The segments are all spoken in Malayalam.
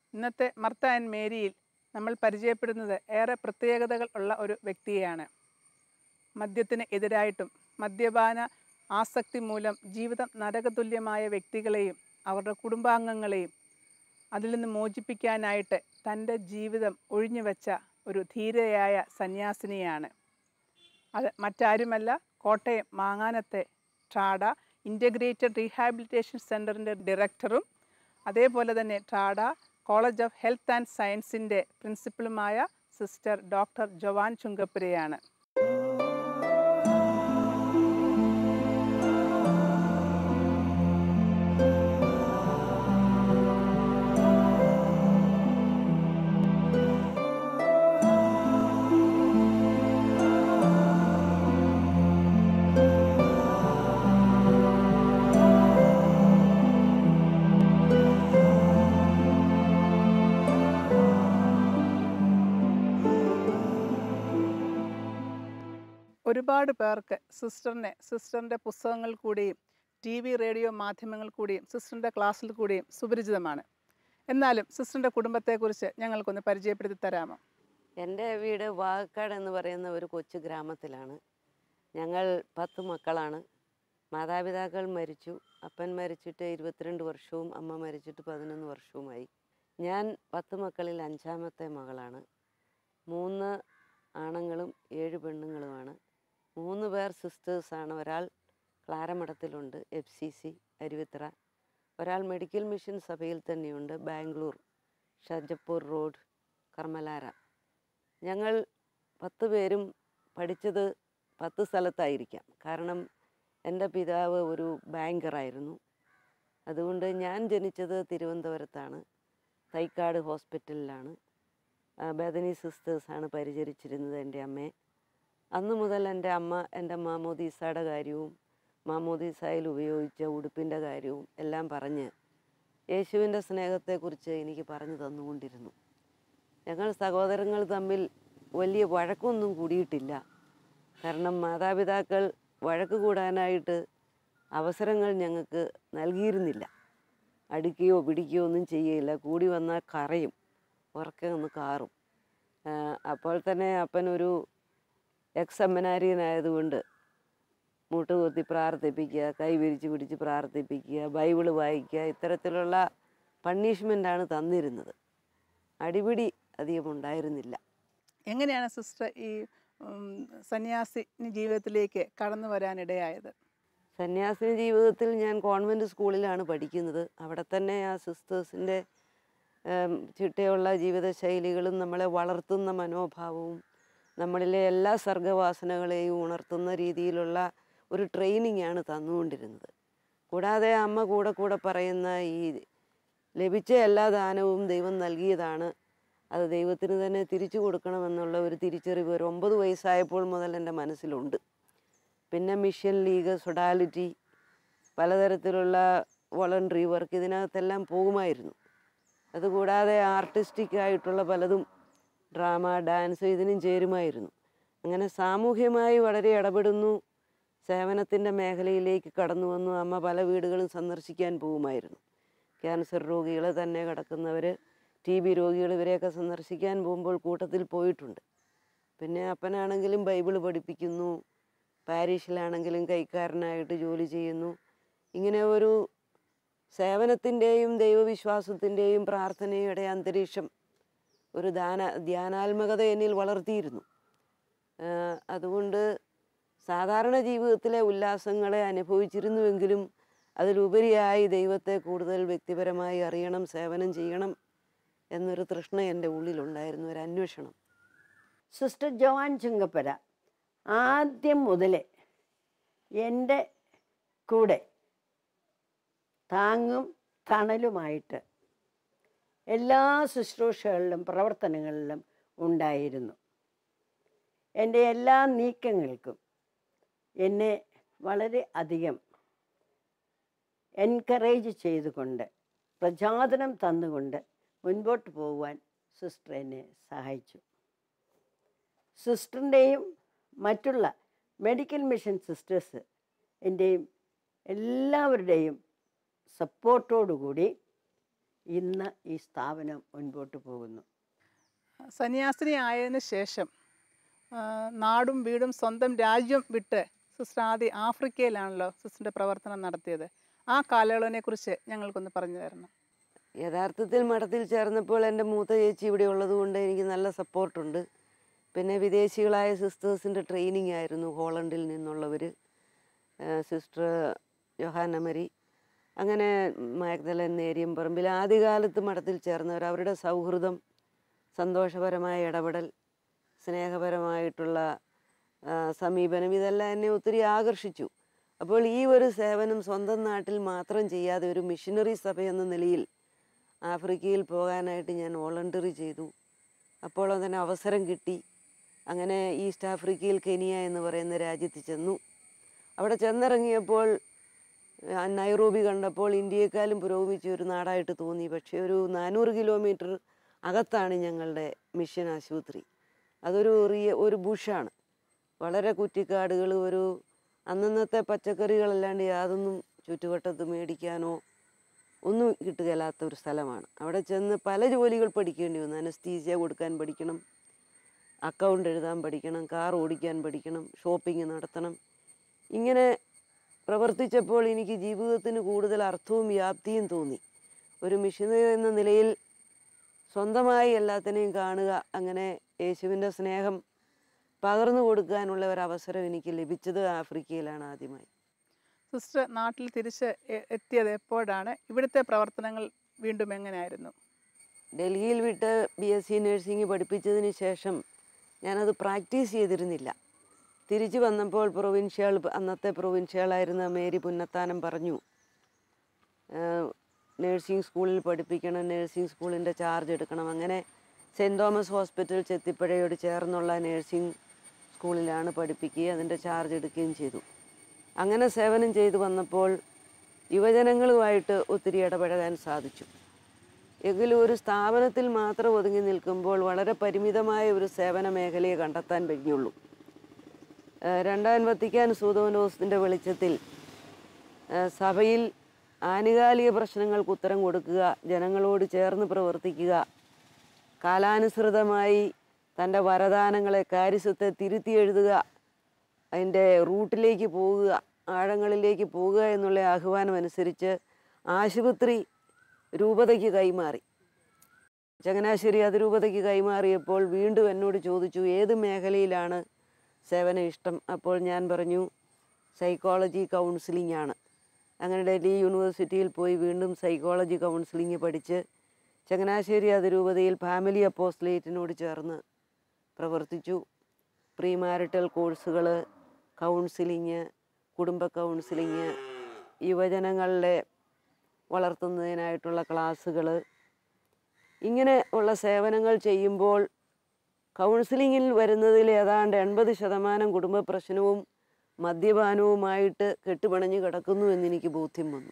ഇന്നത്തെ മർത്ത ആൻഡ് മേരിയിൽ നമ്മൾ പരിചയപ്പെടുന്നത് ഏറെ പ്രത്യേകതകൾ ഉള്ള ഒരു വ്യക്തിയെയാണ് മദ്യത്തിന് എതിരായിട്ടും മദ്യപാന ആസക്തി മൂലം ജീവിതം നരകതുല്യമായ വ്യക്തികളെയും അവരുടെ കുടുംബാംഗങ്ങളെയും അതിൽ നിന്ന് മോചിപ്പിക്കാനായിട്ട് തൻ്റെ ജീവിതം ഒഴിഞ്ഞുവെച്ച ഒരു ധീരയായ സന്യാസിനിയാണ് അത് മറ്റാരുമല്ല കോട്ടയം മാങ്ങാനത്തെ ട്രാഡ ഇൻ്റഗ്രേറ്റഡ് റീഹാബിലിറ്റേഷൻ സെൻറ്ററിൻ്റെ ഡയറക്ടറും അതേപോലെ തന്നെ Trada college of health and സയൻസിൻ്റെ പ്രിൻസിപ്പളുമായ സിസ്റ്റർ ഡോക്ടർ ജവാൻ ചുങ്കപ്പുരയാണ് ഒരുപാട് പേർക്ക് സിസ്റ്ററിനെ സിസ്റ്ററിൻ്റെ പുസ്തകങ്ങൾ കൂടിയും ടി വി റേഡിയോ മാധ്യമങ്ങൾ കൂടിയും സിസ്റ്ററിൻ്റെ ക്ലാസ്സിൽ കൂടിയും സുപരിചിതമാണ് എന്നാലും സിസ്റ്ററിൻ്റെ കുടുംബത്തെക്കുറിച്ച് ഞങ്ങൾക്കൊന്ന് പരിചയപ്പെടുത്തി തരാമോ എൻ്റെ വീട് വാകക്കാട് എന്ന് പറയുന്ന ഒരു കൊച്ചു ഗ്രാമത്തിലാണ് ഞങ്ങൾ പത്ത് മക്കളാണ് മാതാപിതാക്കൾ മരിച്ചു അപ്പൻ മരിച്ചിട്ട് ഇരുപത്തിരണ്ട് വർഷവും അമ്മ മരിച്ചിട്ട് പതിനൊന്ന് വർഷവുമായി ഞാൻ പത്ത് മക്കളിൽ അഞ്ചാമത്തെ മകളാണ് മൂന്ന് ആണുങ്ങളും ഏഴ് പെണ്ണുങ്ങളുമാണ് മൂന്ന് പേർ സിസ്റ്റേഴ്സാണ് ഒരാൾ ക്ലാരമഠത്തിലുണ്ട് എഫ് സി സി അരുവിത്ര ഒരാൾ മെഡിക്കൽ മിഷൻ സഭയിൽ തന്നെയുണ്ട് ബാംഗ്ലൂർ ഷജപ്പൂർ റോഡ് കർമ്മലാര ഞങ്ങൾ പത്ത് പേരും പഠിച്ചത് പത്ത് സ്ഥലത്തായിരിക്കാം കാരണം എൻ്റെ പിതാവ് ഒരു ബാങ്കറായിരുന്നു അതുകൊണ്ട് ഞാൻ ജനിച്ചത് തിരുവനന്തപുരത്താണ് തൈക്കാട് ഹോസ്പിറ്റലിലാണ് ആ, ബദനി സിസ്റ്റേഴ്സാണ് പരിചരിച്ചിരുന്നത് എൻ്റെ അമ്മയെ അന്ന് മുതൽ എൻ്റെ അമ്മ എൻ്റെ മാമോദീസയുടെ കാര്യവും മാമോദീസായിൽ ഉപയോഗിച്ച ഉടുപ്പിൻ്റെ കാര്യവും എല്ലാം പറഞ്ഞ് യേശുവിൻ്റെ സ്നേഹത്തെക്കുറിച്ച് എനിക്ക് പറഞ്ഞു തന്നുകൊണ്ടിരുന്നു ഞങ്ങൾ സഹോദരങ്ങൾ തമ്മിൽ വലിയ വഴക്കൊന്നും കൂടിയിട്ടില്ല കാരണം മാതാപിതാക്കൾ വഴക്ക് കൂടാനായിട്ട് അവസരങ്ങൾ ഞങ്ങൾക്ക് നൽകിയിരുന്നില്ല അടിക്കുകയോ പിടിക്കുകയോ ഒന്നും ചെയ്യില്ല കൂടി വന്നാൽ കറയും ഉറക്കെ ഒന്ന് കാറും ആ, അപ്പോൾ തന്നെ അപ്പനൊരു എക്സ് സെമിനാരിയനായതുകൊണ്ട് മുട്ടുകുത്തി പ്രാർത്ഥിപ്പിക്കുക കൈ വിരിച്ച് പിടിച്ച് പ്രാർത്ഥിപ്പിക്കുക ബൈബിള് വായിക്കുക ഇത്തരത്തിലുള്ള പണിഷ്മെൻ്റാണ് തന്നിരുന്നത് അടിപിടി അധികം ഉണ്ടായിരുന്നില്ല എങ്ങനെയാണ് സിസ്റ്റർ ഈ ഉം, സന്യാസി ജീവിതത്തിലേക്ക് കടന്നു വരാനിടയായത് സന്യാസിനി ജീവിതത്തിൽ ഞാൻ കോൺവെൻറ്റ് സ്കൂളിലാണ് പഠിക്കുന്നത് അവിടെ തന്നെ ആ സിസ്റ്റേഴ്സിൻ്റെ ചിട്ടയുള്ള ജീവിതശൈലികളും നമ്മളെ വളർത്തുന്ന മനോഭാവവും നമ്മളിലെ എല്ലാ സർഗവാസനകളെയും ഉണർത്തുന്ന രീതിയിലുള്ള ഒരു ട്രെയിനിങ് ആണ് തന്നുകൊണ്ടിരുന്നത് കൂടാതെ അമ്മ കൂടെ കൂടെ പറയുന്ന ഈ ലഭിച്ച എല്ലാ ദാനവും ദൈവം നൽകിയതാണ് അത് ദൈവത്തിന് തന്നെ തിരിച്ചു കൊടുക്കണമെന്നുള്ള ഒരു തിരിച്ചറിവ് ഒരു ഒമ്പത് വയസ്സായപ്പോൾ മുതൽ എൻ്റെ മനസ്സിലുണ്ട് പിന്നെ മിഷൻ ലീഗ് സൊഡാലിറ്റി പലതരത്തിലുള്ള വോളണ്ടറി വർക്ക് ഇതിനകത്തെല്ലാം പോകുമായിരുന്നു അതുകൂടാതെ ആർട്ടിസ്റ്റിക് ആയിട്ടുള്ള പലതും ഡ്രാമ ഡാൻസ് ഇതിനും ചേരുമായിരുന്നു അങ്ങനെ സാമൂഹ്യമായി വളരെ ഇടപെടുന്നു സേവനത്തിൻ്റെ മേഖലയിലേക്ക് കടന്നു വന്നു അമ്മ പല വീടുകളും സന്ദർശിക്കാൻ പോകുമായിരുന്നു ക്യാൻസർ രോഗികൾ തന്നെ കിടക്കുന്നവർ ടി ബി രോഗികൾ ഇവരെയൊക്കെ സന്ദർശിക്കാൻ പോകുമ്പോൾ കൂട്ടത്തിൽ പോയിട്ടുണ്ട് പിന്നെ അപ്പനാണെങ്കിലും ബൈബിൾ പഠിപ്പിക്കുന്നു പാരീഷിലാണെങ്കിലും കൈക്കാരനായിട്ട് ജോലി ചെയ്യുന്നു ഇങ്ങനെ ഒരു സേവനത്തിൻ്റെയും ദൈവവിശ്വാസത്തിൻ്റെയും പ്രാർത്ഥനയുടെ അന്തരീക്ഷം ഒരു ദാന ധ്യാനാത്മകത എന്നിൽ വളർത്തിയിരുന്നു ആഹ് അതുകൊണ്ട് സാധാരണ ജീവിതത്തിലെ ഉല്ലാസങ്ങളെ അനുഭവിച്ചിരുന്നുവെങ്കിലും അതിലുപരിയായി ദൈവത്തെ കൂടുതൽ വ്യക്തിപരമായി അറിയണം സേവനം ചെയ്യണം എന്നൊരു തൃഷ്ണ എൻ്റെ ഉള്ളിലുണ്ടായിരുന്നു ഒരു അന്വേഷണം സിസ്റ്റർ ജോവാൻ ചുങ്കപ്പര ആദ്യം മുതലേ എൻ്റെ കൂടെ താങ്ങും തണലുമായിട്ട് എല്ലാ ശുശ്രൂഷകളിലും പ്രവർത്തനങ്ങളിലും ഉണ്ടായിരുന്നു എൻ്റെ എല്ലാ നീക്കങ്ങൾക്കും എന്നെ വളരെ അധികം എൻകറേജ് ചെയ്തുകൊണ്ട് പ്രചോദനം തന്നുകൊണ്ട് മുൻപോട്ട് പോകുവാൻ സിസ്റ്റർ എന്നെ സഹായിച്ചു സിസ്റ്ററിൻ്റെയും മറ്റുള്ള മെഡിക്കൽ മിഷൻ സിസ്റ്റേഴ്സ് എൻ്റെയും എല്ലാവരുടെയും സപ്പോർട്ടോടുകൂടി ഇന്ന് ഈ സ്ഥാപനം മുൻപോട്ട് പോകുന്നു സന്യാസിനി ആയതിനു ശേഷം ആ, നാടും വീടും സ്വന്തം രാജ്യം വിട്ട് സിസ്റ്റർ ആദ്യം ആഫ്രിക്കയിലാണല്ലോ സിസ്റ്ററിൻ്റെ പ്രവർത്തനം നടത്തിയത് ആ കാലയളവിനെ കുറിച്ച് ഞങ്ങൾക്കൊന്ന് പറഞ്ഞു തരണം യഥാർത്ഥത്തിൽ മഠത്തിൽ ചേർന്നപ്പോൾ എൻ്റെ മൂത്ത ചേച്ചി ഇവിടെ ഉള്ളതുകൊണ്ട് എനിക്ക് നല്ല സപ്പോർട്ടുണ്ട് പിന്നെ വിദേശികളായ സിസ്റ്റേഴ്സിൻ്റെ ട്രെയിനിങ് ആയിരുന്നു ഹോളണ്ടിൽ നിന്നുള്ളവർ സിസ്റ്റർ ജൊഹാനമരി അങ്ങനെ മാഗ്ദലൻ നേരിയം പറമ്പിൽ ആദ്യകാലത്ത് മഠത്തിൽ ചേർന്നവർ അവരുടെ സൗഹൃദം സന്തോഷപരമായ ഇടപെടൽ സ്നേഹപരമായിട്ടുള്ള ആ, സമീപനം ഇതെല്ലാം എന്നെ ഒത്തിരി ആകർഷിച്ചു അപ്പോൾ ഈ ഒരു സേവനം സ്വന്തം നാട്ടിൽ മാത്രം ചെയ്യാതെ ഒരു മിഷനറി സഭ എന്ന നിലയിൽ ആഫ്രിക്കയിൽ പോകാനായിട്ട് ഞാൻ വോളണ്ടറി ചെയ്തു അപ്പോൾ അതിന് അവസരം കിട്ടി അങ്ങനെ ഈസ്റ്റ് ആഫ്രിക്കയിൽ കെനിയ എന്ന് പറയുന്ന രാജ്യത്ത് ചെന്നു അവിടെ ചെന്നിറങ്ങിയപ്പോൾ ആ, നൈറോബി കണ്ടപ്പോൾ ഇന്ത്യയെക്കാളും പുരോഗമിച്ച ഒരു നാടായിട്ട് തോന്നി പക്ഷേ ഒരു നാനൂറ് കിലോമീറ്റർ അകത്താണ് ഞങ്ങളുടെ മിഷൻ ആശുപത്രി അതൊരു റിയ ഒരു ബുഷാണ് വളരെ കുറ്റിക്കാടുകൾ ഒരു അന്നന്നത്തെ പച്ചക്കറികളല്ലാണ്ട് യാതൊന്നും ചുറ്റുവട്ടത്ത് മേടിക്കാനോ ഒന്നും കിട്ടുകയില്ലാത്ത ഒരു സ്ഥലമാണ് അവിടെ ചെന്ന് പല ജോലികൾ പഠിക്കേണ്ടി വന്നു അനസ്തീസിയ കൊടുക്കാൻ പഠിക്കണം അക്കൗണ്ട് എഴുതാൻ പഠിക്കണം കാർ ഓടിക്കാൻ പഠിക്കണം ഷോപ്പിംഗ് നടത്തണം ഇങ്ങനെ പ്രവർത്തിച്ചപ്പോൾ എനിക്ക് ജീവിതത്തിന് കൂടുതൽ അർത്ഥവും വ്യാപ്തിയും തോന്നി ഒരു മിഷനറി എന്ന നിലയിൽ സ്വന്തമായി എല്ലാത്തിനെയും കാണുക അങ്ങനെ യേശുവിൻ്റെ സ്നേഹം പകർന്നു കൊടുക്കാനുള്ള ഒരു അവസരം എനിക്ക് ലഭിച്ചത് ആഫ്രിക്കയിലാണ് ആദ്യമായി സിസ്റ്റർ നാട്ടിൽ തിരിച്ച് എ- എത്തിയത് എപ്പോഴാണ് ഇവിടുത്തെ പ്രവർത്തനങ്ങൾ വീണ്ടും എങ്ങനെയായിരുന്നു ഡൽഹിയിൽ വിട്ട് ബി എസ് സി നഴ്സിംഗ് പഠിപ്പിച്ചതിന് ശേഷം ഞാനത് പ്രാക്ടീസ് ചെയ്തിരുന്നില്ല തിരിച്ചു വന്നപ്പോൾ പ്രൊവിൻഷ്യൽ അന്നത്തെ പ്രൊവിൻഷ്യലായിരുന്ന മേരി പുന്നത്താനം പറഞ്ഞു നേഴ്സിംഗ് സ്കൂളിൽ പഠിപ്പിക്കണം നേഴ്സിംഗ് സ്കൂളിൻ്റെ ചാർജ് എടുക്കണം അങ്ങനെ സെൻറ് തോമസ് ഹോസ്പിറ്റൽ ചെത്തിപ്പുഴയോട് ചേർന്നുള്ള നേഴ്സിംഗ് സ്കൂളിലാണ് പഠിപ്പിക്കുകയും അതിൻ്റെ ചാർജ് എടുക്കുകയും ചെയ്തു അങ്ങനെ സേവനം ചെയ്തു വന്നപ്പോൾ യുവജനങ്ങളുമായിട്ട് ഒത്തിരി ഇടപഴകാൻ സാധിച്ചു എങ്കിലും ഒരു സ്ഥാപനത്തിൽ മാത്രം ഒതുങ്ങി നിൽക്കുമ്പോൾ വളരെ പരിമിതമായ ഒരു സേവന മേഖലയെ കണ്ടെത്താൻ കഴിഞ്ഞുള്ളൂ ഏഹ് രണ്ടാം വത്തിക്കാൻ സൂതോനോസിൻ്റെ വെളിച്ചത്തിൽ ഏഹ് സഭയിൽ ആനുകാലിക പ്രശ്നങ്ങൾക്ക് ഉത്തരം കൊടുക്കുക ജനങ്ങളോട് ചേർന്ന് പ്രവർത്തിക്കുക കാലാനുസൃതമായി തൻ്റെ വരദാനങ്ങളെ കാര്യസ്വത്തെ തിരുത്തി എഴുതുക അതിൻ്റെ റൂട്ടിലേക്ക് പോകുക ആഴങ്ങളിലേക്ക് പോകുക എന്നുള്ള ആഹ്വാനം അനുസരിച്ച് ആശുപത്രി രൂപതയ്ക്ക് കൈമാറി ചങ്ങനാശ്ശേരി അതിരൂപതയ്ക്ക് കൈമാറിയപ്പോൾ വീണ്ടും എന്നോട് ചോദിച്ചു ഏത് മേഖലയിലാണ് സേവനം ഇഷ്ടം അപ്പോൾ ഞാൻ പറഞ്ഞു സൈക്കോളജി കൗൺസിലിംഗ് ആണ് അങ്ങനെ ഡൽഹി യൂണിവേഴ്സിറ്റിയിൽ പോയി വീണ്ടും സൈക്കോളജി കൗൺസിലിംഗ് പഠിച്ച് ചങ്ങനാശ്ശേരി അതിരൂപതയിൽ ഫാമിലി അപ്പോസ്ലേറ്റിനോട് ചേർന്ന് പ്രവർത്തിച്ചു പ്രീ മാരിറ്റൽ കോഴ്സുകൾ കൗൺസിലിങ് കുടുംബ കൗൺസിലിങ് യുവജനങ്ങളുടെ വളർത്തുന്നതിനായിട്ടുള്ള ക്ലാസ്സുകൾ ഇങ്ങനെ ഉള്ള സേവനങ്ങൾ ചെയ്യുമ്പോൾ കൗൺസിലിങ്ങിൽ വരുന്നതിൽ ഏതാണ്ട് എൺപത് ശതമാനം കുടുംബ പ്രശ്നവും മദ്യപാനവുമായിട്ട് കെട്ടുപിണഞ്ഞ് കിടക്കുന്നു എന്നെനിക്ക് ബോധ്യം വന്നു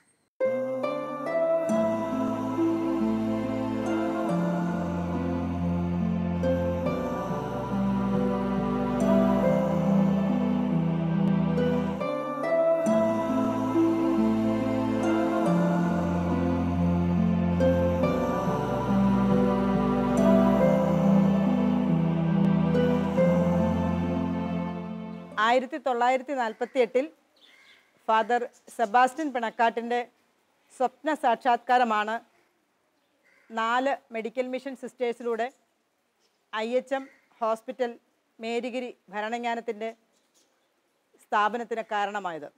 ആയിരത്തി തൊള്ളായിരത്തി നാൽപ്പത്തി എട്ടിൽ ഫാദർ സെബാസ്റ്റ്യൻ പിണക്കാട്ടിൻ്റെ സ്വപ്ന സാക്ഷാത്കാരമാണ് നാല് മെഡിക്കൽ മിഷൻ സിസ്റ്റേഴ്സിലൂടെ I H M hospital Marygiri ഭരണജ്ഞാനത്തിൻ്റെ സ്ഥാപനത്തിന് കാരണമായത്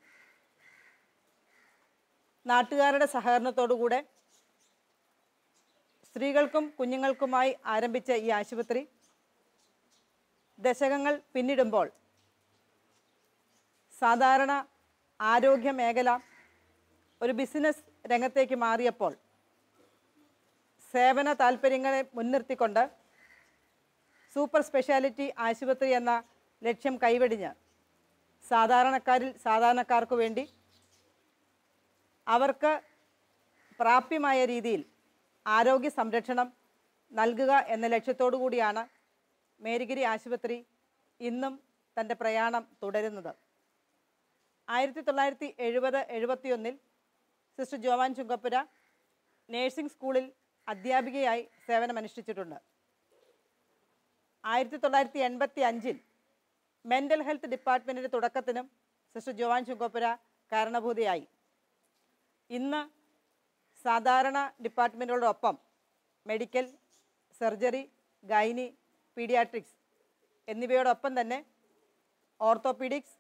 നാട്ടുകാരുടെ സഹകരണത്തോടുകൂടെ സ്ത്രീകൾക്കും കുഞ്ഞുങ്ങൾക്കുമായി ആരംഭിച്ച ഈ ആശുപത്രി ദശകങ്ങൾ പിന്നിടുമ്പോൾ സാധാരണ ആരോഗ്യ മേഖല ഒരു ബിസിനസ് രംഗത്തേക്ക് മാറിയപ്പോൾ സേവന താല്പര്യങ്ങളെ മുൻനിർത്തിക്കൊണ്ട് സൂപ്പർ സ്പെഷ്യാലിറ്റി ആശുപത്രി എന്ന ലക്ഷ്യം കൈവെടിഞ്ഞ് സാധാരണക്കാരിൽ സാധാരണക്കാർക്ക് വേണ്ടി അവർക്ക് പ്രാപ്യമായ രീതിയിൽ ആരോഗ്യ സംരക്ഷണം നൽകുക എന്ന ലക്ഷ്യത്തോടു കൂടിയാണ് മേരിഗിരി ആശുപത്രി ഇന്നും തൻ്റെ പ്രയാണം തുടരുന്നത് ആയിരത്തി തൊള്ളായിരത്തി എഴുപത് എഴുപത്തിയൊന്നിൽ സിസ്റ്റർ ജോവാൻ ചുങ്കപ്പുര നേഴ്സിംഗ് സ്കൂളിൽ അധ്യാപികയായി സേവനമനുഷ്ഠിച്ചിട്ടുണ്ട് ആയിരത്തി തൊള്ളായിരത്തി എൺപത്തി അഞ്ചിൽ മെൻ്റൽ ഹെൽത്ത് ഡിപ്പാർട്ട്മെൻറ്റിൻ്റെ തുടക്കത്തിനും സിസ്റ്റർ ജോവാൻ ചുങ്കോപ്പുര കാരണഭൂതിയായി ഇന്ന് സാധാരണ ഡിപ്പാർട്ട്മെൻറ്റുകളോടൊപ്പം മെഡിക്കൽ സർജറി ഗൈനി പീഡിയാട്രിക്സ് എന്നിവയോടൊപ്പം തന്നെ ഓർത്തോപീഡിക്സ്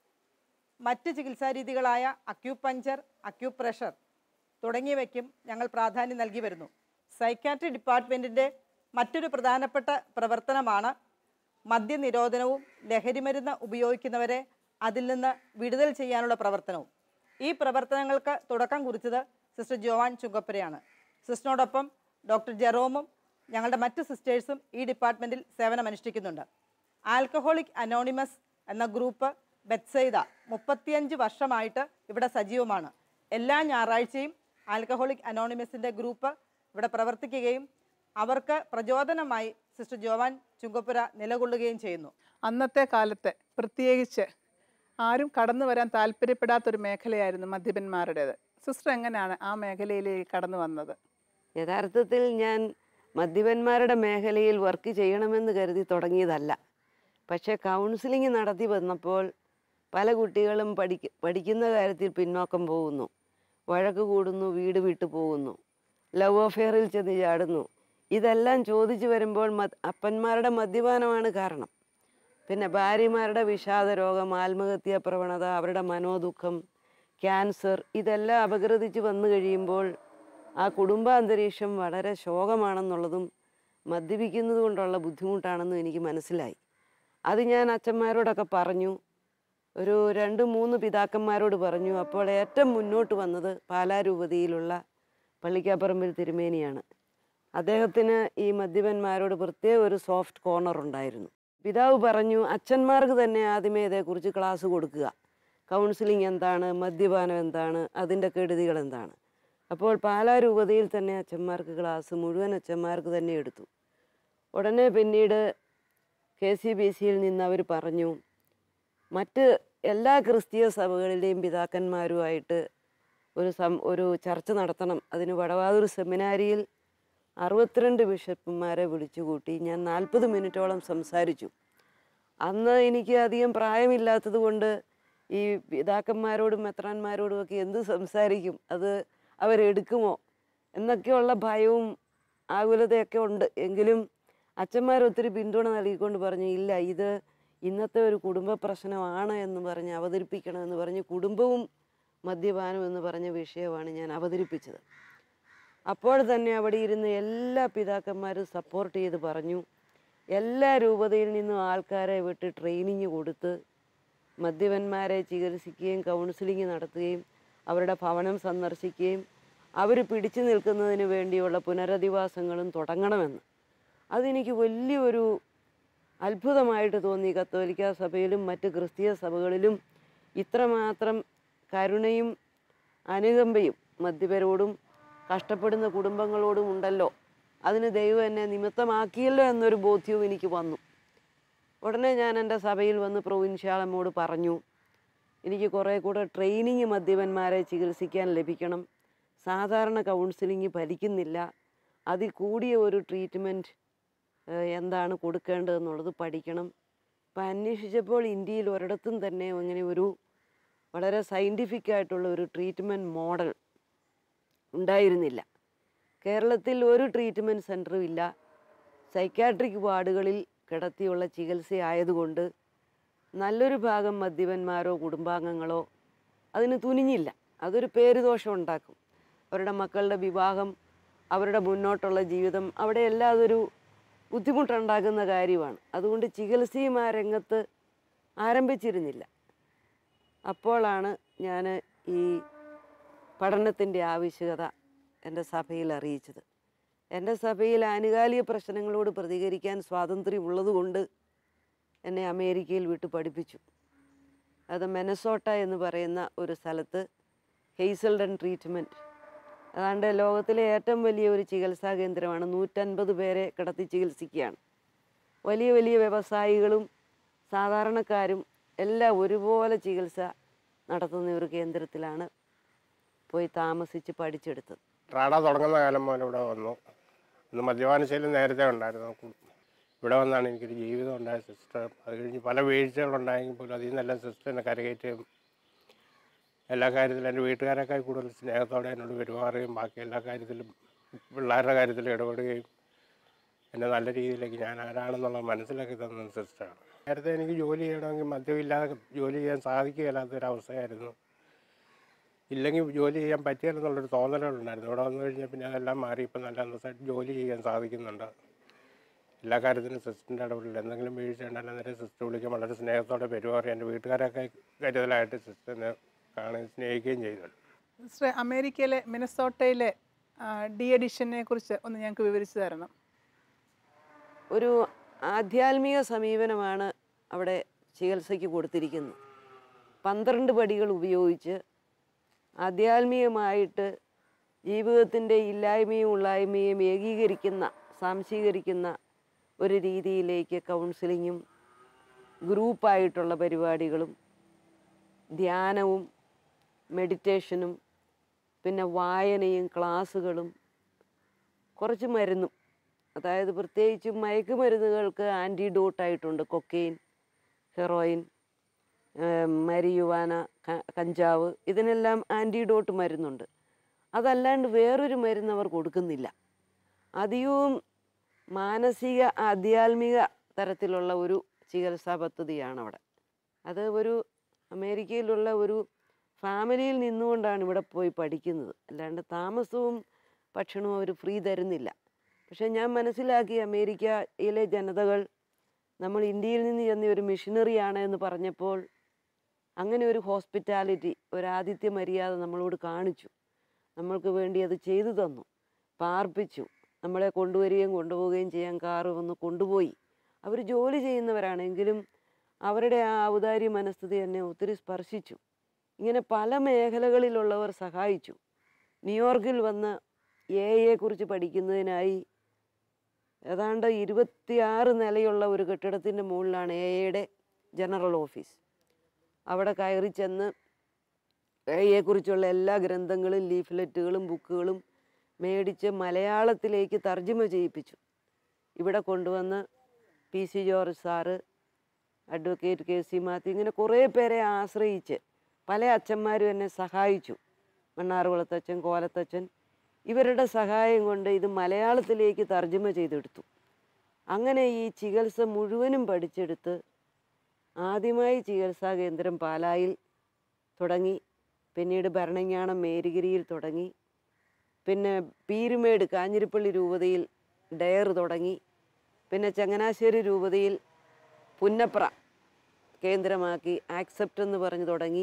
മറ്റ് ചികിത്സാ രീതികളായ അക്യൂപഞ്ചർ അക്യൂപ്രഷർ തുടങ്ങിയവയ്ക്കും ഞങ്ങൾ പ്രാധാന്യം നൽകി വരുന്നു സൈക്കാട്രി ഡിപ്പാർട്ട്മെൻറ്റിൻ്റെ മറ്റൊരു പ്രധാനപ്പെട്ട പ്രവർത്തനമാണ് മദ്യനിരോധനവും ലഹരിമരുന്ന് ഉപയോഗിക്കുന്നവരെ അതിൽ നിന്ന് വിടുതൽ ചെയ്യാനുള്ള പ്രവർത്തനവും ഈ പ്രവർത്തനങ്ങൾക്ക് തുടക്കം കുറിച്ചത് സിസ്റ്റർ ജോവാൻ ചുങ്കപ്പരയാണ് സിസ്റ്ററിനോടൊപ്പം ഡോക്ടർ ജെറോമും ഞങ്ങളുടെ മറ്റ് സിസ്റ്റേഴ്സും ഈ ഡിപ്പാർട്ട്മെൻറ്റിൽ സേവനമനുഷ്ഠിക്കുന്നുണ്ട് ആൽക്കഹോളിക് അനോണിമസ് എന്ന ഗ്രൂപ്പ് ബെത്സൈദ മുപ്പത്തിയഞ്ച് വർഷമായിട്ട് ഇവിടെ സജീവമാണ് എല്ലാ ഞായറാഴ്ചയും ആൽക്കഹോളിക് അനോണിമസിൻ്റെ ഗ്രൂപ്പ് ഇവിടെ പ്രവർത്തിക്കുകയും അവർക്ക് പ്രചോദനമായി സിസ്റ്റർ ജോവാൻ ചുങ്കപ്പുര നിലകൊള്ളുകയും ചെയ്യുന്നു അന്നത്തെ കാലത്ത് പ്രത്യേകിച്ച് ആരും കടന്നു വരാൻ താല്പര്യപ്പെടാത്തൊരു മേഖലയായിരുന്നു മദ്യപന്മാരുടേത് സിസ്റ്റർ എങ്ങനെയാണ് ആ മേഖലയിലേക്ക് കടന്നു വന്നത് യഥാർത്ഥത്തിൽ ഞാൻ മദ്യപന്മാരുടെ മേഖലയിൽ വർക്ക് ചെയ്യണമെന്ന് കരുതി തുടങ്ങിയതല്ല പക്ഷേ കൗൺസിലിംഗ് നടത്തി വന്നപ്പോൾ പല കുട്ടികളും പഠിക്ക പഠിക്കുന്ന കാര്യത്തിൽ പിന്നോക്കം പോകുന്നു വഴക്ക് കൂടുന്നു വീട് വിട്ടു പോകുന്നു ലവ് അഫെയറിൽ ചെന്ന് ചാടുന്നു ഇതെല്ലാം ചോദിച്ചു വരുമ്പോൾ മത് അപ്പന്മാരുടെ മദ്യപാനമാണ് കാരണം പിന്നെ ഭാര്യമാരുടെ വിഷാദ രോഗം ആത്മഹത്യാ പ്രവണത അവരുടെ മനോദുഃഖം ക്യാൻസർ ഇതെല്ലാം അപഗ്രഥിച്ച് വന്നു കഴിയുമ്പോൾ ആ കുടുംബാന്തരീക്ഷം വളരെ ശോകമാണെന്നുള്ളതും മദ്യപിക്കുന്നത് കൊണ്ടുള്ള ബുദ്ധിമുട്ടാണെന്നും എനിക്ക് മനസ്സിലായി അത് ഞാൻ അച്ഛന്മാരോടൊക്കെ പറഞ്ഞു ഒരു രണ്ട് മൂന്ന് പിതാക്കന്മാരോട് പറഞ്ഞു അപ്പോൾ ഏറ്റവും മുന്നോട്ട് വന്നത് പാലാരൂപതയിലുള്ള പള്ളിക്കാപ്പറമ്പിൽ തിരുമേനിയാണ് അദ്ദേഹത്തിന് ഈ മദ്യപന്മാരോട് പ്രത്യേക ഒരു സോഫ്റ്റ് കോർണർ ഉണ്ടായിരുന്നു പിതാവ് പറഞ്ഞു അച്ഛന്മാർക്ക് തന്നെ ആദ്യമേ ഇതേക്കുറിച്ച് ക്ലാസ് കൊടുക്കുക കൗൺസിലിംഗ് എന്താണ് മദ്യപാനം എന്താണ് അതിൻ്റെ കെടുതികൾ എന്താണ് അപ്പോൾ പാലാരൂപതയിൽ തന്നെ അച്ഛന്മാർക്ക് ക്ലാസ് മുഴുവൻ അച്ഛന്മാർക്ക് തന്നെ എടുത്തു ഉടനെ പിന്നീട് കെ സി ബി സിയിൽ നിന്ന് അവർ പറഞ്ഞു മറ്റ് എല്ലാ ക്രിസ്തീയ സഭകളിലെയും പിതാക്കന്മാരുമായിട്ട് ഒരു സം ഒരു ചർച്ച നടത്തണം അതിന് വടവാതൂർ സെമിനാരിയിൽ അറുപത്തിരണ്ട് ബിഷപ്പുമാരെ വിളിച്ചുകൂട്ടി ഞാൻ നാൽപ്പത് മിനിറ്റോളം സംസാരിച്ചു അന്ന് എനിക്ക് അധികം പ്രായമില്ലാത്തത് കൊണ്ട് ഈ പിതാക്കന്മാരോടും മെത്രാന്മാരോടും ഒക്കെ എന്ത് സംസാരിക്കും അത് അവരെടുക്കുമോ എന്നൊക്കെയുള്ള ഭയവും ആകുലതയൊക്കെ ഉണ്ട് എങ്കിലും അച്ഛന്മാർ ഒത്തിരി പിന്തുണ നൽകിക്കൊണ്ട് പറഞ്ഞു ഇല്ല ഇത് ഇന്നത്തെ ഒരു കുടുംബ പ്രശ്നമാണ് എന്ന് പറഞ്ഞ് അവതരിപ്പിക്കണമെന്ന് പറഞ്ഞ് കുടുംബവും മദ്യപാനം എന്ന് പറഞ്ഞ വിഷയമാണ് ഞാൻ അവതരിപ്പിച്ചത് അപ്പോൾ തന്നെ അവിടെ ഇരുന്ന് എല്ലാ പിതാക്കന്മാരും സപ്പോർട്ട് ചെയ്ത് പറഞ്ഞു എല്ലാ രൂപതയിൽ നിന്നും ആൾക്കാരെ വിട്ട് ട്രെയിനിങ് കൊടുത്ത് മദ്യപന്മാരെ ചികിത്സിക്കുകയും കൗൺസിലിംഗ് നടത്തുകയും അവരുടെ ഭവനം സന്ദർശിക്കുകയും അവർ പിടിച്ചു നിൽക്കുന്നതിന് വേണ്ടിയുള്ള പുനരധിവാസങ്ങളും തുടങ്ങണമെന്ന് അതെനിക്ക് വലിയൊരു അത്ഭുതമായിട്ട് തോന്നി കത്തോലിക്ക സഭയിലും മറ്റ് ക്രിസ്തീയ സഭകളിലും ഇത്രമാത്രം കരുണയും അനുകമ്പയും മദ്യപരോടും കഷ്ടപ്പെടുന്ന കുടുംബങ്ങളോടും ഉണ്ടല്ലോ അതിന് ദൈവം എന്നെ നിമിത്തമാക്കിയല്ലോ എന്നൊരു ബോധ്യവും എനിക്ക് വന്നു ഉടനെ ഞാൻ എൻ്റെ സഭയിൽ വന്ന് പ്രൊവിൻഷ്യാളമ്മോട് പറഞ്ഞു എനിക്ക് കുറേ കൂടെ ട്രെയിനിങ് മദ്യപന്മാരെ ചികിത്സിക്കാൻ ലഭിക്കണം സാധാരണ കൗൺസിലിംഗ് ഫലിക്കുന്നില്ല അതിൽ കൂടിയ ഒരു ട്രീറ്റ്മെൻറ്റ് എന്താണ് കൊടുക്കേണ്ടതെന്നുള്ളത് പഠിക്കണം അപ്പം അന്വേഷിച്ചപ്പോൾ ഇന്ത്യയിൽ ഒരിടത്തും തന്നെ അങ്ങനെ ഒരു വളരെ സയൻറ്റിഫിക് ആയിട്ടുള്ള ഒരു ട്രീറ്റ്മെൻറ്റ് മോഡൽ ഉണ്ടായിരുന്നില്ല കേരളത്തിൽ ഒരു ട്രീറ്റ്മെൻറ്റ് സെൻറ്ററും ഇല്ല സൈക്കാട്രിക് വാർഡുകളിൽ കിടത്തിയുള്ള ചികിത്സയായതുകൊണ്ട് നല്ലൊരു ഭാഗം മദ്യപന്മാരോ കുടുംബാംഗങ്ങളോ അതിന് തുനിഞ്ഞില്ല അതൊരു പേരുദോഷം ഉണ്ടാക്കും അവരുടെ മക്കളുടെ വിവാഹം അവരുടെ മുന്നോട്ടുള്ള ജീവിതം അവിടെയെല്ലാം അതൊരു ബുദ്ധിമുട്ടുണ്ടാക്കുന്ന കാര്യമാണ് അതുകൊണ്ട് ചികിത്സയും ആ രംഗത്ത് ആരംഭിച്ചിരുന്നില്ല അപ്പോഴാണ് ഞാൻ ഈ പഠനത്തിൻ്റെ ആവശ്യകത എൻ്റെ സഭയിൽ അറിയിച്ചത് എൻ്റെ സഭയിൽ ആനുകാലിക പ്രശ്നങ്ങളോട് പ്രതികരിക്കാൻ സ്വാതന്ത്ര്യമുള്ളതുകൊണ്ട് എന്നെ അമേരിക്കയിൽ വിട്ട് പഠിപ്പിച്ചു അത് മെനസോട്ട എന്ന് പറയുന്ന ഒരു സ്ഥലത്ത് ഹെയ്സൽഡൻ ട്രീറ്റ്മെൻറ്റ് അതാണ്ട് ലോകത്തിലെ ഏറ്റവും വലിയ ഒരു ചികിത്സാ കേന്ദ്രമാണ് നൂറ്റൻപത് പേരെ കിടത്തി ചികിത്സിക്കുകയാണ് വലിയ വലിയ വ്യവസായികളും സാധാരണക്കാരും എല്ലാം ഒരുപോലെ ചികിത്സ നടത്തുന്ന ഒരു കേന്ദ്രത്തിലാണ് പോയി താമസിച്ച് പഠിച്ചെടുത്തത് റാഡ തുടങ്ങുന്ന കാലം മുതൽ ഇവിടെ വന്നു ഇന്ന് മദ്യപാനശീലം നേരത്തെ ഉണ്ടായിരുന്നു കു- ഇവിടെ വന്നാണ് എനിക്കൊരു ജീവിതം ഉണ്ടായ സിസ്റ്റർ അത് കഴിഞ്ഞ് പല വീഴ്ചകളുണ്ടായെങ്കിൽ പോലും അതിൽ നിന്നെല്ലാം സിസ്റ്ററിനെ കരകയറ്റുകയും എല്ലാ കാര്യത്തിലും എൻ്റെ വീട്ടുകാരെക്കാൾ കൂടുതൽ സ്നേഹത്തോടെ എന്നോട് പെരുമാറുകയും ബാക്കി എല്ലാ കാര്യത്തിലും പിള്ളേരുടെ കാര്യത്തിൽ ഇടപെടുകയും എന്നെ നല്ല രീതിയിലേക്ക് ഞാൻ ആരാണെന്നുള്ള മനസ്സിലാക്കി തന്ന സിസ്റ്ററാണ് നേരത്തെ എനിക്ക് ജോലി ചെയ്യണമെങ്കിൽ മദ്യമില്ലാതെ ജോലി ചെയ്യാൻ സാധിക്കുകയില്ലാത്തൊരവസ്ഥയായിരുന്നു ഇല്ലെങ്കിൽ ജോലി ചെയ്യാൻ പറ്റിയാലെന്നുള്ളൊരു തോന്നലുകളുണ്ടായിരുന്നു ഇവിടെ വന്നു കഴിഞ്ഞാൽ പിന്നെ അതെല്ലാം മാറി ഇപ്പം നല്ല അന്തസ്സായിട്ട് ജോലി ചെയ്യാൻ സാധിക്കുന്നുണ്ട് എല്ലാ കാര്യത്തിനും സിസ്റ്ററിൻ്റെ ഇടപെടില്ല എന്തെങ്കിലും വീഴ്ച ഉണ്ടെങ്കിൽ നേരെ സിസ്റ്റർ വിളിക്കാൻ വളരെ സ്നേഹത്തോടെ പെരുമാറി എൻ്റെ വീട്ടുകാരൊക്കെ കരുതലായിട്ട് സിസ്റ്ററിനെ കാണുകയും സ്നേഹിക്കുകയും ചെയ്തു സിസ്റ്ററെ അമേരിക്കയിലെ മിനസോട്ടയിലെ ഡി എഡിഷനെ കുറിച്ച് ഒന്ന് ഞങ്ങൾക്ക് വിവരിച്ചു തരണം ഒരു ആധ്യാത്മിക സമീപനമാണ് അവിടെ ചികിത്സയ്ക്ക് കൊടുത്തിരിക്കുന്നത് പന്ത്രണ്ട് പടികൾ ഉപയോഗിച്ച് ആധ്യാത്മികമായിട്ട് ജീവിതത്തിൻ്റെ ഇല്ലായ്മയും ഉള്ളായ്മയും ഏകീകരിക്കുന്ന സാംശീകരിക്കുന്ന ഒരു രീതിയിലേക്ക് കൗൺസിലിങ്ങും ഗ്രൂപ്പായിട്ടുള്ള പരിപാടികളും ധ്യാനവും മെഡിറ്റേഷനും പിന്നെ വായനയും ക്ലാസ്സുകളും കുറച്ച് മരുന്നും അതായത് പ്രത്യേകിച്ച് മയക്കുമരുന്നുകൾക്ക് ആൻറ്റിഡോട്ടായിട്ടുണ്ട് കൊക്കെയിൻ ഹെറോയിൻ മരിയുവാന ക- കഞ്ചാവ് ഇതിനെല്ലാം ആൻറ്റിഡോട്ട് മരുന്നുണ്ട് അതല്ലാണ്ട് വേറൊരു മരുന്ന് അവർ കൊടുക്കുന്നില്ല അധികവും മാനസിക ആധ്യാത്മിക തരത്തിലുള്ള ഒരു ചികിത്സാ പദ്ധതിയാണ് അവിടെ അത് ഒരു അമേരിക്കയിലുള്ള ഒരു ഫാമിലിയിൽ നിന്നുകൊണ്ടാണ് ഇവിടെ പോയി പഠിക്കുന്നത് അല്ലാണ്ട് താമസവും ഭക്ഷണവും അവർ ഫ്രീ തരുന്നില്ല പക്ഷേ ഞാൻ മനസ്സിലാക്കി അമേരിക്കയിലെ ജനതകൾ നമ്മൾ ഇന്ത്യയിൽ നിന്ന് ചെന്ന ഒരു മിഷനറിയാണ് എന്ന് പറഞ്ഞപ്പോൾ അങ്ങനെ ഒരു ഹോസ്പിറ്റാലിറ്റി ഒരു ആതിഥ്യ മര്യാദ നമ്മളോട് കാണിച്ചു നമ്മൾക്ക് വേണ്ടി അത് ചെയ്തു തന്നു പാർപ്പിച്ചു നമ്മളെ കൊണ്ടുവരികയും കൊണ്ടുപോവുകയും ചെയ്യാൻ കാറ് വന്ന് കൊണ്ടുപോയി അവർ ജോലി ചെയ്യുന്നവരാണെങ്കിലും അവരുടെ ആ ഔദാര്യ മനസ്ഥിതി എന്നെ ഒത്തിരി സ്പർശിച്ചു ഇങ്ങനെ പല മേഖലകളിലുള്ളവർ സഹായിച്ചു ന്യൂയോർക്കിൽ വന്ന് എ കുറിച്ച് പഠിക്കുന്നതിനായി ഏതാണ്ട് ഇരുപത്തിയാറ് നിലയുള്ള ഒരു കെട്ടിടത്തിൻ്റെ മുകളിലാണ് എ എയുടെ ജനറൽ ഓഫീസ് അവിടെ കയറി ചെന്ന് എയെക്കുറിച്ചുള്ള എല്ലാ ഗ്രന്ഥങ്ങളും ലീഫ്ലെറ്റുകളും ബുക്കുകളും മേടിച്ച് മലയാളത്തിലേക്ക് തർജ്ജമ ചെയ്യിപ്പിച്ചു ഇവിടെ കൊണ്ടുവന്ന് P C George sir advocate K C Mathew ഇങ്ങനെ കുറേ പേരെ ആശ്രയിച്ച് പല അച്ഛന്മാരും എന്നെ സഹായിച്ചു മണ്ണാറുകുളത്തച്ഛൻ കോലത്തച്ഛൻ ഇവരുടെ സഹായം കൊണ്ട് ഇത് മലയാളത്തിലേക്ക് തർജ്ജമ ചെയ്തെടുത്തു അങ്ങനെ ഈ ചികിത്സ മുഴുവനും പഠിച്ചെടുത്ത് ആദ്യമായി ചികിത്സാ കേന്ദ്രം പാലായിൽ തുടങ്ങി പിന്നീട് ഭരണങ്ങാനം മേരിഗിരിയിൽ തുടങ്ങി പിന്നെ പീരുമേട് കാഞ്ഞിരപ്പള്ളി രൂപതയിൽ ഡയർ തുടങ്ങി പിന്നെ ചങ്ങനാശ്ശേരി രൂപതയിൽ പുന്നപ്ര കേന്ദ്രമാക്കി ആക്സെപ്റ്റ് എന്ന് പറഞ്ഞ് തുടങ്ങി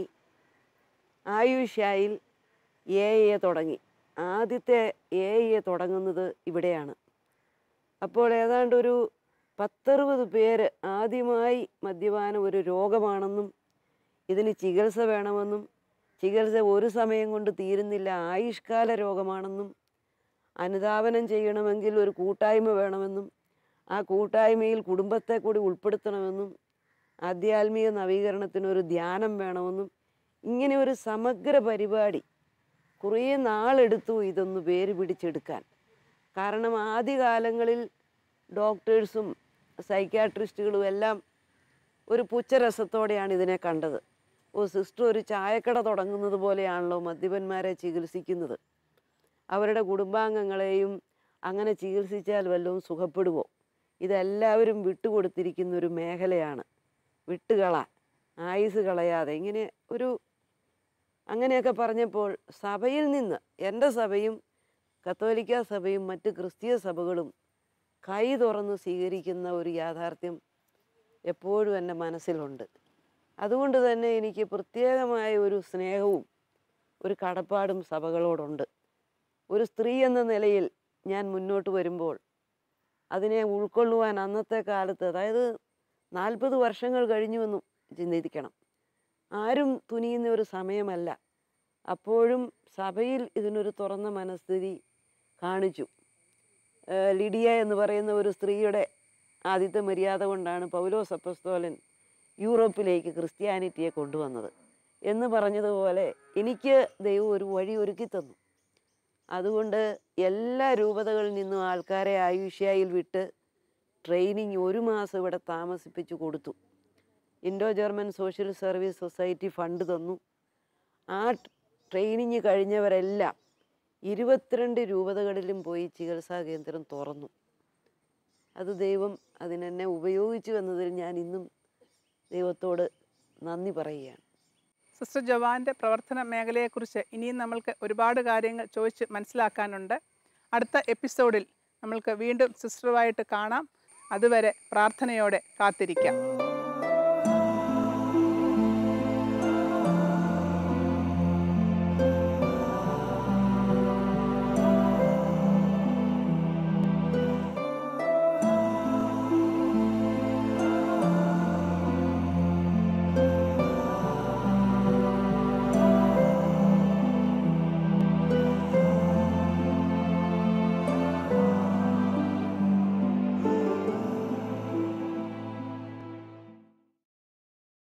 ആയുഷ്യായിൽ എ എ തുടങ്ങി ആദ്യത്തെ എ എ തുടങ്ങുന്നത് ഇവിടെയാണ് അപ്പോൾ ഏതാണ്ട് ഒരു പത്തറുപത് പേര് ആദ്യമായി മദ്യപാനം ഒരു രോഗമാണെന്നും ഇതിന് ചികിത്സ വേണമെന്നും ചികിത്സ ഒരു സമയം കൊണ്ട് തീരുന്നില്ല ആയുഷ്കാല രോഗമാണെന്നും അനുധാവനം ചെയ്യണമെങ്കിൽ ഒരു കൂട്ടായ്മ വേണമെന്നും ആ കൂട്ടായ്മയിൽ കുടുംബത്തെ കൂടി ഉൾപ്പെടുത്തണമെന്നും ആധ്യാത്മിക നവീകരണത്തിന് ഒരു ധ്യാനം വേണമെന്നും ഇങ്ങനെ ഒരു സമഗ്ര പരിപാടി കുറേ നാളെടുത്തു ഇതൊന്ന് പേര് പിടിച്ചെടുക്കാൻ കാരണം ആദ്യകാലങ്ങളിൽ ഡോക്ടേഴ്സും സൈക്യാട്രിസ്റ്റുകളും എല്ലാം ഒരു പുച്ഛരസത്തോടെയാണ് ഇതിനെ കണ്ടത് ഓ സിസ്റ്റർ ഒരു ചായക്കട തുടങ്ങുന്നത് പോലെയാണല്ലോ മദ്യപന്മാരെ ചികിത്സിക്കുന്നത് അവരുടെ കുടുംബാംഗങ്ങളെയും അങ്ങനെ ചികിത്സിച്ചാൽ വല്ലതും സുഖപ്പെടുമോ ഇതെല്ലാവരും വിട്ടുകൊടുത്തിരിക്കുന്ന ഒരു മേഖലയാണ് വിട്ടുകള ആയുസ് കളയാതെ ഇങ്ങനെ ഒരു അങ്ങനെയൊക്കെ പറഞ്ഞപ്പോൾ സഭയിൽ നിന്ന് എൻ്റെ സഭയും കത്തോലിക്ക സഭയും മറ്റ് ക്രിസ്തീയ സഭകളും കൈ തുറന്ന് സ്വീകരിക്കുന്ന ഒരു യാഥാർത്ഥ്യം എപ്പോഴും എൻ്റെ മനസ്സിലുണ്ട് അതുകൊണ്ട് തന്നെ എനിക്ക് പ്രത്യേകമായ ഒരു സ്നേഹവും ഒരു കടപ്പാടും സഭകളോടുണ്ട് ഒരു സ്ത്രീ എന്ന നിലയിൽ ഞാൻ മുന്നോട്ട് വരുമ്പോൾ അതിനെ ഉൾക്കൊള്ളുവാൻ അന്നത്തെ കാലത്ത് അതായത് നാൽപ്പത് വർഷങ്ങൾ കഴിഞ്ഞുവെന്നും ചിന്തിക്കണം ആരും തുനിയുന്ന ഒരു സമയമല്ല അപ്പോഴും സഭയിൽ ഇതിനൊരു തുറന്ന മനസ്ഥിതി കാണിച്ചു ഏഹ് ലിഡിയ എന്ന് പറയുന്ന ഒരു സ്ത്രീയുടെ ആദ്യത്തെ മര്യാദ കൊണ്ടാണ് പൗലോസ് അപ്പസ്തോലൻ യൂറോപ്പിലേക്ക് ക്രിസ്ത്യാനിറ്റിയെ കൊണ്ടുവന്നത് എന്ന് പറഞ്ഞതുപോലെ എനിക്ക് ദൈവം ഒരു വഴി ഒരുക്കി തന്നു അതുകൊണ്ട് എല്ലാ രൂപതകളിൽ നിന്നും ആൾക്കാരെ ആയുഷ്യായിൽ വിട്ട് ട്രെയിനിങ് ഒരു മാസം ഇവിടെ താമസിപ്പിച്ചു കൊടുത്തു Indo German social service society fund തന്നു ആ ട്രെയിനിങ് കഴിഞ്ഞവരെല്ലാം ഇരുപത്തിരണ്ട് രൂപതകളിലും പോയി ചികിത്സാ കേന്ദ്രം തുറന്നു അത് ദൈവം അതിനെന്നെ ഉപയോഗിച്ചു എന്നതിൽ ഞാൻ ഇന്നും ദൈവത്തോട് നന്ദി പറയുകയാണ് സിസ്റ്റർ ജവാന്റെ പ്രവർത്തന മേഖലയെക്കുറിച്ച് ഇനിയും നമ്മൾക്ക് ഒരുപാട് കാര്യങ്ങൾ ചോദിച്ച് മനസ്സിലാക്കാനുണ്ട് അടുത്ത എപ്പിസോഡിൽ നമ്മൾക്ക് വീണ്ടും സിസ്റ്ററുമായിട്ട് കാണാം അതുവരെ പ്രാർത്ഥനയോടെ കാത്തിരിക്കാം